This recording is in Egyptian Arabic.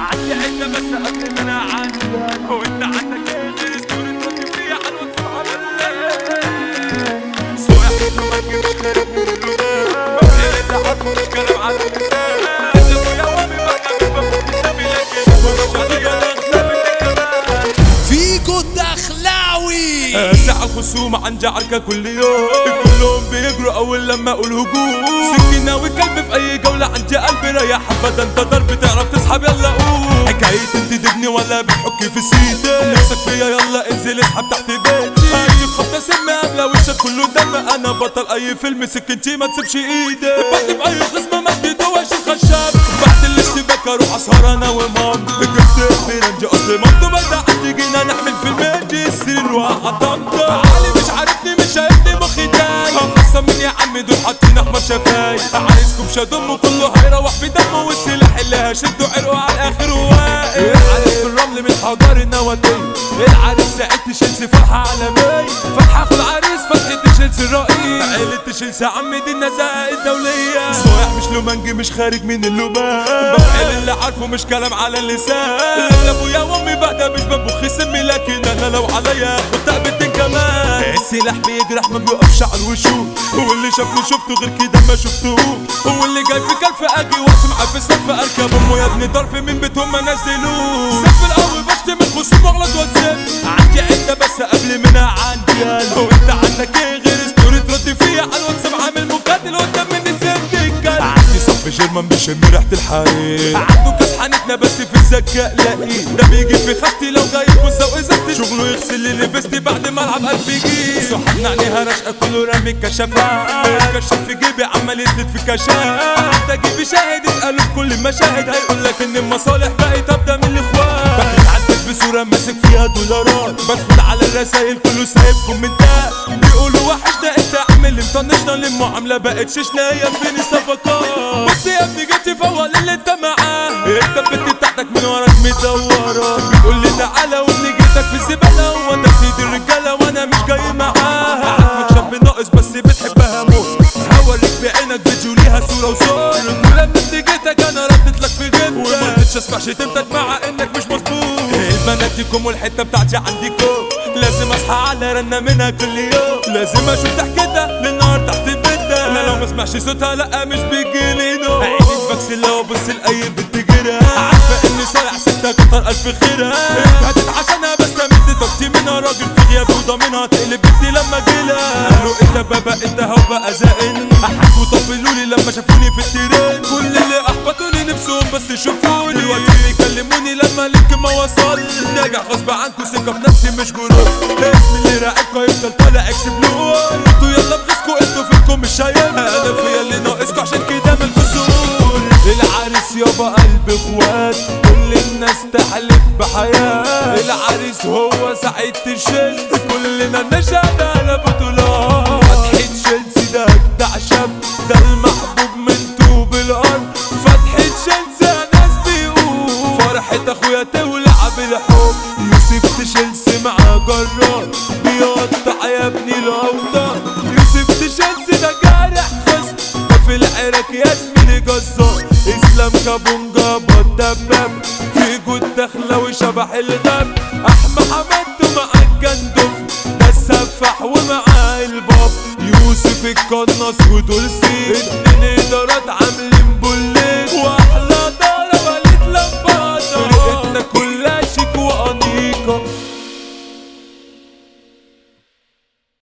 عندي عدة بس قبل ما انا عندي وانت عندك ايه غير ستوري تردي فيها على الواتساب سواء ما تجيبش خارج من اللبان اللي حط مش كلام على اللسان انت ابويا وامي بقى مش بفهم سامي لكن مش قضية الاغلب اللي كمان فيجو الدخلاوي ساعة الخصوم عن جعلك كل يوم كلهم بيجروا اول لما اقول هجوم سكينة وكلب في اي جولة عندي قلبي ريح ابدا انت ضرب تعرف تسحب يلا قوم حكاية انت دجني ولا بتحك في سيدك نفسك فيا يلا انزل اسحب تحت بيتي اي خبطة سم قبلة وشك كله دم انا بطل اي فيلم سكنتي ما تسيبش ايدك بكتب اي خصم مدد وش الخشاب بعد الاشتباك اروح اسهر انا ومام جبت برنج اصل مامته بدأت تجينا نحمل في المنجي السرير وحطمته علي مش عارفني مش شايفني مخي تاي خلصة من يا عمي دول حاطين احمر شفاي عايزكم شادم وكله هيروح بدمه والسلاح اللي هشده عرقه على الاخر وواقف العريس في الرمل من حجار النواتية العريس ساعد تشيلسي فرحة عالمية فتحة اخو العريس فتحة تشيلسي الرئيس عيلة تشيلسي عمي دي النزاهة الدولية صايع مش لومانجي مش خارج من اللومان بفعل اللي عارفه مش كلام على اللسان لا ابويا وامي بعدها مش ببخ سمي لكن انا لو عليا خد تعبتين كمان السلاح بيجرح ما بيوقفش على الوشوش واللي شافني شفته غير كده ما شفتهوش هو اللي جاي في كلف اجي وقت معاه في الصف اركب امه يا ابني طرف من بيتهم ما نزلوش صف القوي بشتم الخصوم واغلط واتساب عندي عده بس قبل منها عندي انا وانت عندك ايه غير ستوري ترد فيها على الواتساب عامل مقاتل قدام مني سبت الكلب عندي صاحبي جيرمان بيشم ريحه الحريق عنده كاس حنتنا بس في الذكاء لاقي ده بيجي في خفتي لو جاي بوسه وازازتي شغله يغسل لي لبستي بعد ما العب الف جيم صحابنا عينيها رشقه كله رامي كشافات الكشاف في جيبي عمال يسند في كشاف حتى جيبي شاهد اساله في كل المشاهد هيقول لك ان المصالح بقت ابدا من الاخوان بقيت عدت بصوره ماسك فيها دولارات بدخل على الرسايل كله سايب كومنتات بيقولوا وحش ده انت عامل مطنشنا للمعامله بقت ششنا هي فين الصفقات بص يا ابني جيت فوق للي انت معاه انت البت بتاعتك من وراك مدوره بتقول لي تعالى وابني جيتك في الزباله هو ده سيد الرجاله وانا مش جاي معاها عارفك شاب ناقص بس بتحبها موت هوريك بعينك فيديو ليها صوره وصور ولما انت جيتك انا ردت لك في غيبتك وما رضيتش اسمع شتمتك مع انك مش مظبوط البنات ديكم والحته بتاعتي عنديكم لازم اصحى على رنه منها كل يوم لازم اشوف ضحكتها للنهار تحت بيتها انا لو ما اسمعش صوتها لا مش بيجيلي نوم عيني بكسل لو ابص لاي بنت جيرها عارفه اني صالح ستة كتر الف خيرها هدت عشانها بستمد طاقتي منها راجل في غيابي وضامنها تقلب بنتي لما جيلها قالوا انت بابا انت هو بقى زائن حكوا طبلوا لي لما شافوني في الترين كل اللي احبطوني نفسهم بس يشوفوني دلوقتي بيكلموني لما لينك ما وصل ناجح غصب عنكم ثقه في نفسي مش جنون اسمي اللي راقبكم يفضل طالع اكس بلو انتوا يلا بغيظكوا انتوا فيكم مش شايفها انا فيا اللي ناقصكوا عشان كده من الفصول العريس يابا قلب اخوات كل الناس تحلف بحياة العريس هو سعيد تشيلسي كلنا نشهد على بطولات فتحة تشيلسي ده اجدع شاب ده المحبوب من طوب الارض فتحة تشيلسي ناس بيقول فرحة اخويا تولع بالحب يوسف تشيلسي مع جرار بيقطع يا ابني الاوطان يوسف تشيلسي ده جارح خصم ده في العراك يا زميلي جزار اسلام كابونجا الدباب في جود داخله وشبح الغاب احمد حمد مع الجندف ده السفاح ومعاه الباب يوسف القناص ودول سين